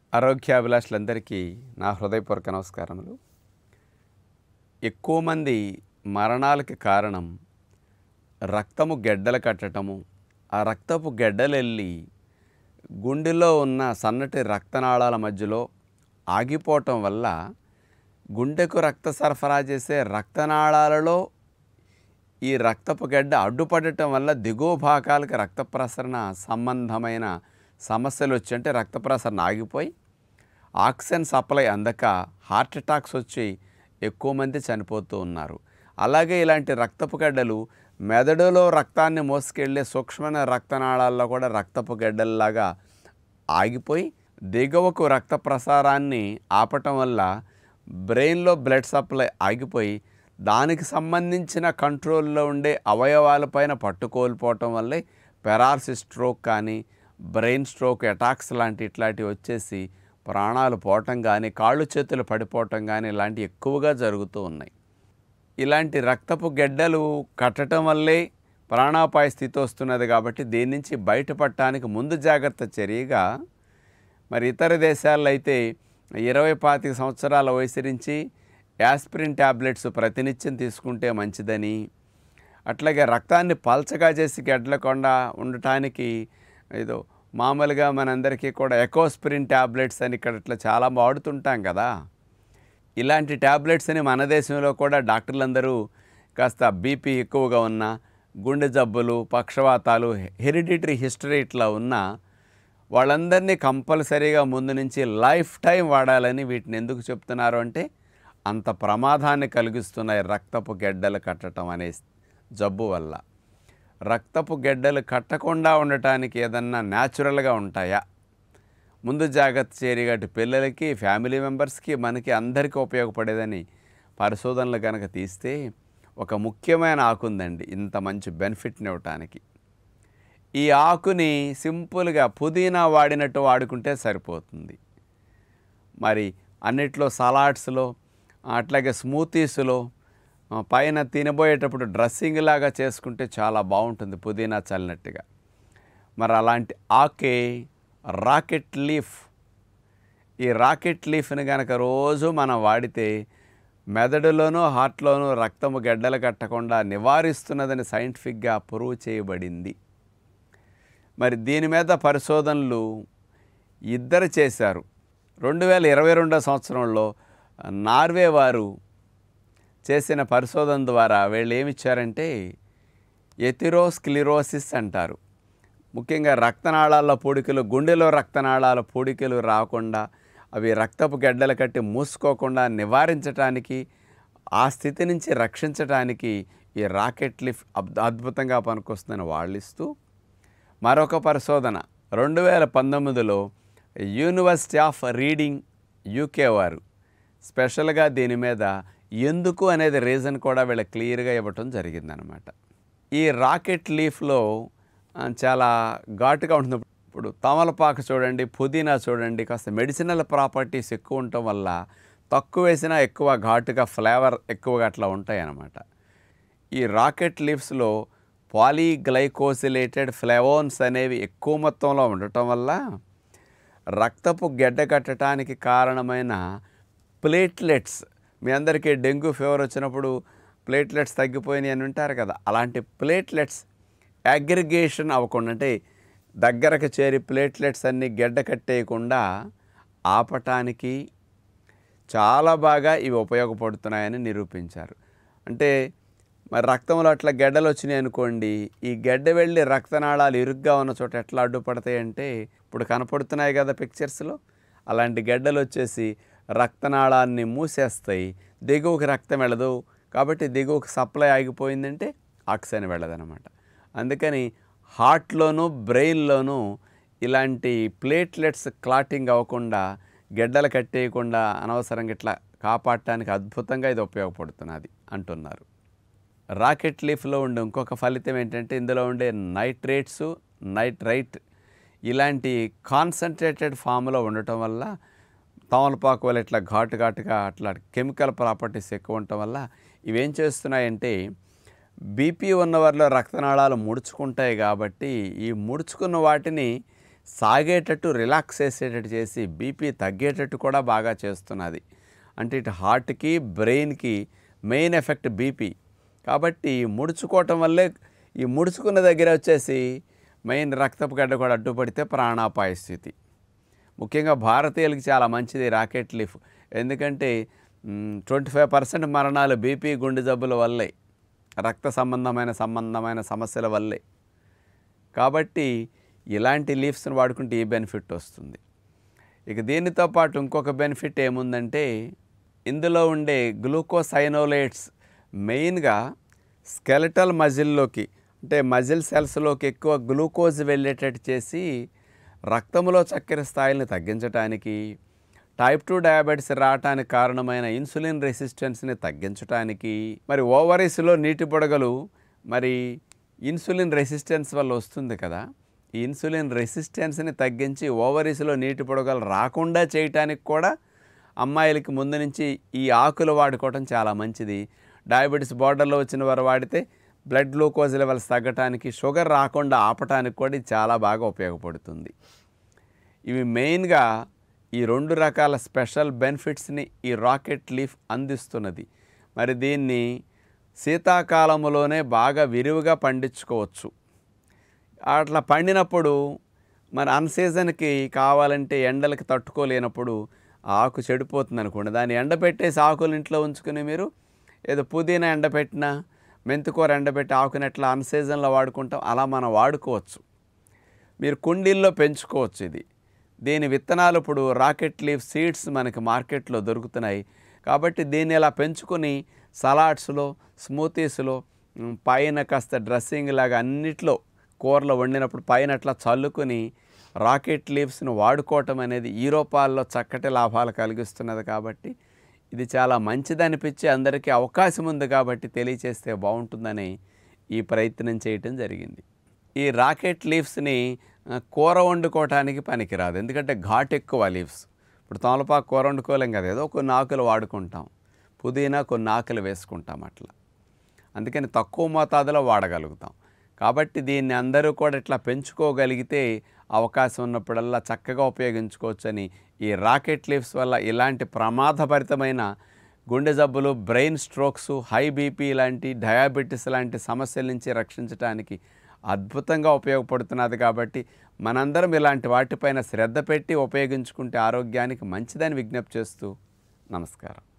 ఆరోగ్యాభిలాషులందరికీ నా హృదయపూర్వక నమస్కారములు ఎక్కువ మంది మరణాలకి కారణం రక్తము గెడ్డలు కట్టటము ఆ రక్తపు గెడ్డలు వెళ్ళి గుండెలో ఉన్న సన్నటి రక్తనాళాల మధ్యలో ఆగిపోవటం వల్ల గుండెకు రక్త సరఫరా చేసే రక్తనాళాలలో ఈ రక్తపు గడ్డ అడ్డుపడటం వల్ల దిగువ భాగాలకు రక్త ప్రసరణ సంబంధమైన సమస్యలు వచ్చి అంటే రక్త ప్రసరణ ఆగిపోయి ఆక్సిజన్ సప్లై అందక హార్ట్ అటాక్స్ వచ్చి ఎక్కువ మంది చనిపోతూ ఉన్నారు అలాగే ఇలాంటి రక్తపు గడ్డలు మెదడులో రక్తాన్ని మోసుకెళ్లే సూక్ష్మమైన రక్తనాళాల్లో కూడా రక్తపు గడ్డల్లాగా ఆగిపోయి దిగువకు రక్త ప్రసారాన్ని ఆపటం వల్ల బ్రెయిన్లో బ్లడ్ సప్లై ఆగిపోయి దానికి సంబంధించిన కంట్రోల్లో ఉండే అవయవాలపైన పట్టుకోల్పోవటం వల్లే పెరాలసిస్ స్ట్రోక్ కానీ బ్రెయిన్ స్ట్రోక్ అటాక్స్ లాంటి ఇట్లాంటివి వచ్చేసి ప్రాణాలు పోవటం కానీ కాళ్ళు చేతులు పడిపోవటం కానీ ఇలాంటివి ఎక్కువగా జరుగుతూ ఉన్నాయి ఇలాంటి రక్తపు గెడ్డలు కట్టడం వల్లే ప్రాణాపాయ స్థితి వస్తున్నది కాబట్టి దీని నుంచి బయటపడటానికి ముందు జాగ్రత్త చర్యగా మరి ఇతర దేశాల్లో అయితే ఇరవై పాతిక సంవత్సరాల వయసు నుంచి యాస్పిరిన్ ట్యాబ్లెట్స్ ప్రతినిత్యం తీసుకుంటే మంచిదని అట్లాగే రక్తాన్ని పల్చగా చేసి గెడ్లకుండా ఉండటానికి ఏదో మామూలుగా మనందరికీ కూడా ఎకోస్పిరిన్ ట్యాబ్లెట్స్ అని ఇక్కడ ఇట్లా చాలా వాడుతుంటాం కదా ఇలాంటి ట్యాబ్లెట్స్ని మన దేశంలో కూడా డాక్టర్లందరూ కాస్త బీపీ ఎక్కువగా ఉన్న గుండె జబ్బులు పక్షవాతాలు హెరిడిటరీ హిస్టరీ ఇట్లా ఉన్న వాళ్ళందరినీ కంపల్సరీగా ముందు నుంచి లైఫ్ టైం వాడాలని వీటిని ఎందుకు చెప్తున్నారు అంటే అంత ప్రమాదాన్ని కలిగిస్తున్నాయి రక్తపు గెడ్డలు కట్టడం అనే జబ్బు వల్ల రక్తపు గెడ్డలు కట్టకుండా ఉండటానికి ఏదన్నా న్యాచురల్గా ఉంటాయా ముందు జాగ్రత్త చర్యగా అటు పిల్లలకి ఫ్యామిలీ మెంబర్స్కి మనకి అందరికీ ఉపయోగపడేదని పరిశోధనలు కనుక తీస్తే ఒక ముఖ్యమైన ఆకు ఉందండి ఇంత మంచి బెనిఫిట్ని ఇవ్వటానికి ఈ ఆకుని సింపుల్గా పుదీనా వాడినట్టు వాడుకుంటే సరిపోతుంది మరి అన్నిట్లో సలాడ్స్లో అట్లాగే స్మూతీస్లో ఆ, పైన తినబోయేటప్పుడు డ్రెస్సింగ్ లాగా చేసుకుంటే చాలా బాగుంటుంది పుదీనా చల్లినట్టుగా మరి అలాంటి ఆకే రాకెట్ లీఫ్ ఈ రాకెట్ లీఫ్ని కనుక రోజు మనం వాడితే మెదడులోనూ హార్ట్లోనూ రక్తము గడ్డలు కట్టకుండా నివారిస్తున్నదని సైంటిఫిక్గా ప్రూవ్ చేయబడింది మరి దీని మీద పరిశోధనలు ఇద్దరు చేశారు రెండు వేల ఇరవై రెండో సంవత్సరంలో నార్వే వారు చేసిన పరిశోధన ద్వారా వీళ్ళు ఏమిచ్చారంటే ఎథిరోస్క్లిరోసిస్ అంటారు ముఖ్యంగా రక్తనాళాల పూడికలు గుండెలో రక్తనాళాల పూడికలు రాకుండా అవి రక్తపు గడ్డలు కట్టి మూసుకోకుండా నివారించటానికి ఆ స్థితి నుంచి రక్షించటానికి ఈ రాకెట్ లిఫ్ట్ అద్- అద్భుతంగా పనికొస్తుందని వాళ్ళు ఇస్తూ మరొక పరిశోధన రెండు వేల పంతొమ్మిదిలో యూనివర్సిటీ ఆఫ్ రీడింగ్ యూకే వారు స్పెషల్గా దీని మీద ఎందుకు అనేది రీజన్ కూడా వీళ్ళ క్లియర్గా ఇవ్వటం జరిగిందనమాట ఈ రాకెట్ లీఫ్లో ఆ, చాలా ఘాటుగా ఉంటుంది ఇప్పుడు తమలపాకు చూడండి పుదీనా చూడండి కాస్త మెడిసినల్ ప్రాపర్టీస్ ఎక్కువ ఉండటం వల్ల తక్కువ వేసినా ఎక్కువ ఘాటుగా ఫ్లేవర్ ఎక్కువగా అట్లా ఉంటాయి అన్నమాట ఈ రాకెట్ లీవ్స్లో పాలీగ్లైకోసిలేటెడ్ ఫ్లేవోన్స్ అనేవి ఎక్కువ మొత్తంలో ఉండటం వల్ల రక్తపు గెడ్డ కట్టడానికి కారణమైన ప్లేట్లెట్స్ మీ అందరికీ డెంగ్యూ ఫీవర్ వచ్చినప్పుడు ప్లేట్లెట్స్ తగ్గిపోయినాయి అని వింటారు కదా అలాంటి ప్లేట్లెట్స్ అగ్రిగేషన్ అవ్వకుండా అంటే దగ్గరకు చేరి ప్లేట్లెట్స్ అన్నీ గెడ్డ కట్టేయకుండా ఆపటానికి చాలా బాగా ఇవి ఉపయోగపడుతున్నాయని నిరూపించారు అంటే మరి రక్తంలో అట్లా గెడ్డలు వచ్చినాయి అనుకోండి ఈ గెడ్డ వెళ్ళి రక్తనాళాలు ఇరుగ్గా ఉన్న చోట ఎట్లా అడ్డుపడతాయి అంటే ఇప్పుడు కనపడుతున్నాయి కదా పిక్చర్స్లో అలాంటి గెడ్డలు వచ్చేసి రక్తనాళాన్ని మూసేస్తాయి దిగువకి రక్తం వెళ్ళదు కాబట్టి దిగువకి సప్లై ఆగిపోయిందంటే ఆక్సిజన్ వెళ్ళదనమాట అందుకని హార్ట్లోనూ బ్రెయిన్లోనూ ఇలాంటి ప్లేట్లెట్స్ క్లాటింగ్ అవ్వకుండా గెడ్డలు కట్టేయకుండా అనవసరంగా ఇట్లా కాపాడటానికి అద్భుతంగా ఇది ఉపయోగపడుతున్నది అంటున్నారు రాకెట్ లీఫ్లో ఉండే ఇంకొక ఫలితం ఏంటంటే ఇందులో ఉండే నైట్రేట్స్ నైట్రైట్ ఇలాంటి కాన్సన్ట్రేటెడ్ ఫామ్లో ఉండటం వల్ల తమలపాకు వల్ల ఇట్లా ఘాటు ఘాటుగా అట్లా కెమికల్ ప్రాపర్టీస్ ఎక్కువ ఉండటం వల్ల ఇవేం చేస్తున్నాయంటే బీపీ ఉన్నవారిలో రక్తనాళాలు ముడుచుకుంటాయి కాబట్టి ఈ ముడుచుకున్న వాటిని సాగేటట్టు రిలాక్స్ చేసేటట్టు చేసి బీపీ తగ్గేటట్టు కూడా బాగా చేస్తున్నది అంటే ఇటు హార్ట్కి బ్రెయిన్కి మెయిన్ ఎఫెక్ట్ బీపీ కాబట్టి ముడుచుకోవటం వల్లే ఈ ముడుచుకున్న దగ్గర వచ్చేసి మెయిన్ రక్తపు గడ్డ కూడా అడ్డుపడితే ప్రాణాపాయ స్థితి ముఖ్యంగా భారతీయులకి చాలా మంచిది రాకెట్ లీఫ్ ఎందుకంటే ట్వంటీ ఫైవ్ పర్సెంట్ మరణాలు బీపీ గుండె జబ్బుల వల్లే రక్త సంబంధమైన సంబంధమైన సమస్యల వల్లే కాబట్టి ఇలాంటి లీవ్స్ని వాడుకుంటే ఈ బెనిఫిట్ వస్తుంది ఇక దీనితో పాటు ఇంకొక బెనిఫిట్ ఏముందంటే ఇందులో ఉండే గ్లూకోసైనోలేట్స్ మెయిన్గా స్కెలటల్ మజిల్లోకి అంటే మజిల్ సెల్స్లోకి ఎక్కువ గ్లూకోజ్ వెళ్ళేటట్టు చేసి రక్తంలో చక్కెర స్థాయిని తగ్గించడానికి టైప్ టూ డయాబెటీస్ రావటానికి కారణమైన ఇన్సులిన్ రెసిస్టెన్స్ని తగ్గించడానికి మరి ఓవరీస్లో నీటి బుడగలు మరి ఇన్సులిన్ రెసిస్టెన్స్ వల్ల వస్తుంది కదా ఈ ఇన్సులిన్ రెసిస్టెన్స్ని తగ్గించి ఓవరీస్లో నీటి బుడగలు రాకుండా చేయటానికి కూడా అమ్మాయిలకి ముందు నుంచి ఈ ఆకులు వాడుకోవటం చాలా మంచిది డయాబెటీస్ బార్డర్లో వచ్చిన వారు వాడితే బ్లడ్ గ్లూకోజ్ లెవెల్స్ తగ్గటానికి షుగర్ రాకుండా ఆపటానికి కూడా ఇది చాలా బాగా ఉపయోగపడుతుంది ఇవి మెయిన్గా ఈ రెండు రకాల స్పెషల్ బెనిఫిట్స్ని ఈ రాకెట్ లీఫ్ అందిస్తున్నది మరి దీన్ని శీతాకాలంలోనే బాగా విరివిగా పండించుకోవచ్చు అట్లా పండినప్పుడు మరి అన్ సీజన్కి కావాలంటే ఎండలకి తట్టుకోలేనప్పుడు ఆ ఆకు చెడిపోతుంది అనుకోండి దాన్ని ఎండబెట్టేసి ఆకులు ఇంట్లో ఉంచుకుని మీరు ఏదో పుదీనా ఎండబెట్టినా మెంతికూర ఎండబెట్టి ఆకుని ఎట్లా అన్ సీజన్లో వాడుకుంటాం అలా మనం వాడుకోవచ్చు మీరు కుండీల్లో పెంచుకోవచ్చు ఇది దీని విత్తనాలు ఇప్పుడు రాకెట్ లీఫ్ సీడ్స్ మనకి మార్కెట్లో దొరుకుతున్నాయి కాబట్టి దీన్ని ఇలా పెంచుకొని సలాడ్స్లో స్మూతీస్లో ఉమ్, పైన కాస్త డ్రెస్సింగ్ లాగా అన్నిట్లో కూరలో వండినప్పుడు పైన అట్లా చల్లుకొని రాకెట్ లీవ్స్ను వాడుకోవటం అనేది ఈ రూపాల్లో చక్కటి లాభాలు కలిగిస్తున్నది కాబట్టి ఇది చాలా మంచిది అనిపించి అందరికీ అవకాశం ఉంది కాబట్టి తెలియచేస్తే బాగుంటుందని ఈ ప్రయత్నం చేయటం జరిగింది ఈ రాకెట్ లీవ్స్ని ఆ, కూర వండుకోవటానికి పనికిరాదు ఎందుకంటే ఘాట్ ఎక్కువ లీవ్స్ ఇప్పుడు తమలపాకు కూర వండుకోలేం కదా ఏదో కొన్ని ఆకులు వాడుకుంటాం పుదీనా కొన్ని ఆకులు వేసుకుంటాం అట్లా అందుకని తక్కువ మోతాదులో వాడగలుగుతాం కాబట్టి దీన్ని అందరూ కూడా ఇట్లా పెంచుకోగలిగితే అవకాశం ఉన్నప్పుడల్లా చక్కగా ఉపయోగించుకోవచ్చని ఈ రాకెట్ లీవ్స్ వల్ల ఇలాంటి ప్రమాదభరితమైన గుండె జబ్బులు బ్రెయిన్ స్ట్రోక్స్ హై బీపీ లాంటి డయాబెటీస్ లాంటి సమస్యల నుంచి రక్షించడానికి అద్భుతంగా ఉపయోగపడుతున్నది కాబట్టి మనందరం ఇలాంటి వాటిపైన శ్రద్ధ పెట్టి ఉపయోగించుకుంటే ఆరోగ్యానికి మంచిదని విజ్ఞప్తి చేస్తూ నమస్కారం